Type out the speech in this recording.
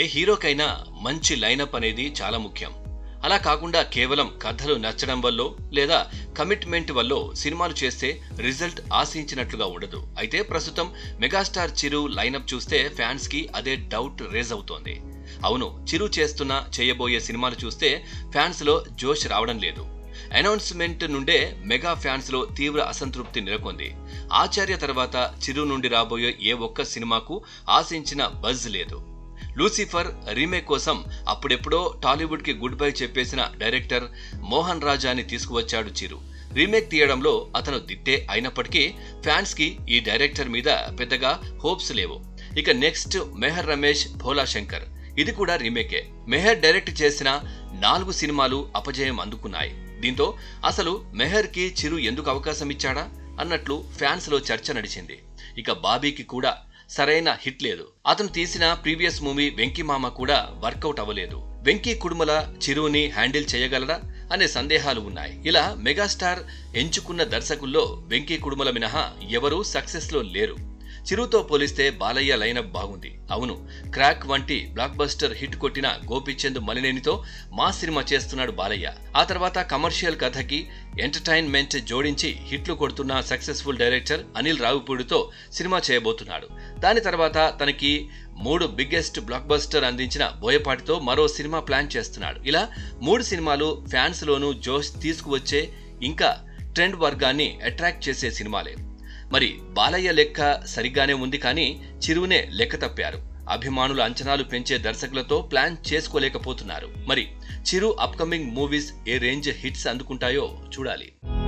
హీరోకైనా మంచి లైనప్ అనేది చాలా ముఖ్యం అలా కాకుండా కేవలం కథలు నచ్చడం వల్లో లేదా కమిట్మెంట్ వల్లో సినిమాలు చేస్తే రిజల్ట్ ఆశించినట్లుగా ఉండదు అయితే ప్రస్తుతం మెగాస్టార్ చిరు లైనప్ చూస్తే ఫ్యాన్స్ కి అదే డౌట్ రేజ్ అవుతోంది అవును చిరు చేస్తున్న చేయబోయే సినిమాలు చూస్తే ఫ్యాన్స్ లో జోష్ రావడం లేదు అనౌన్స్మెంట్ నుండే మెగా ఫ్యాన్స్ లో తీవ్ర అసంతృప్తి నెలకొంది ఆచార్య తర్వాత చిరు నుండి రాబోయే ఏ ఒక్క సినిమాకు ఆశించిన బజ్ లేదు లూసిఫర్ రీమేక్ కోసం అప్పుడెప్పుడో టాలీవుడ్ కి గుడ్ బై చెప్పేసిన డైరెక్టర్ మోహన్ రాజాని తీసుకువచ్చాడు చిరు రీమేక్ తీయడంలో అతను దిట్టే అయినప్పటికీ ఫ్యాన్స్ కి ఈ డైరెక్టర్ మీద పెద్దగా హోప్స్ లేవు ఇక నెక్స్ట్ మెహర్ రమేష్ భోలా శంకర్ ఇది కూడా రీమేకే మెహర్ డైరెక్ట్ చేసిన నాలుగు సినిమాలు అపజయం అందుకున్నాయి దీంతో అసలు మెహర్ కి చిరు ఎందుకు అవకాశం ఇచ్చాడా అన్నట్లు ఫ్యాన్స్ లో చర్చ నడిచింది ఇక బాబీకి కూడా సరైన హిట్ లేదు అతను తీసిన ప్రీవియస్ మూవీ వెంకీ మామ కూడా వర్కౌట్ అవ్వలేదు వెంకీ కుడుమల చిరుని హ్యాండిల్ చేయగలరా అనే సందేహాలు ఉన్నాయి ఇలా మెగాస్టార్ ఎంచుకున్న దర్శకుల్లో వెంకీ కుడుమల మినహా ఎవరూ సక్సెస్ లో లేరు చిరుతో పోలిస్తే బాలయ్య లైనప్ బాగుంది అవును క్రాక్ వంటి బ్లాక్ బస్టర్ హిట్ కొట్టిన గోపిచంద్ మలినేనితో మా సినిమా చేస్తున్నాడు బాలయ్య ఆ తర్వాత కమర్షియల్ కథకి ఎంటర్టైన్మెంట్ జోడించి హిట్లు కొడుతున్న సక్సెస్ఫుల్ డైరెక్టర్ అనిల్ రావుపూడితో సినిమా చేయబోతున్నాడు దాని తర్వాత తనకి మూడు బిగ్గెస్ట్ బ్లాక్ బస్టర్ అందించిన బోయపాటితో మరో సినిమా ప్లాన్ చేస్తున్నాడు ఇలా మూడు సినిమాలు ఫ్యాన్స్ లోనూ జోష్ తీసుకువచ్చే ఇంకా ట్రెండ్ వర్గాన్ని అట్రాక్ట్ చేసే సినిమాలే మరి బాలయ్య లెక్క సరిగ్గానే ఉంది కానీ చిరువునే లెక్క తప్పారు అభిమానుల అంచనాలు పెంచే దర్శకులతో ప్లాన్ చేసుకోలేకపోతున్నారు మరి చిరు అప్కమింగ్ మూవీస్ ఏ రేంజ్ హిట్స్ అందుకుంటాయో చూడాలి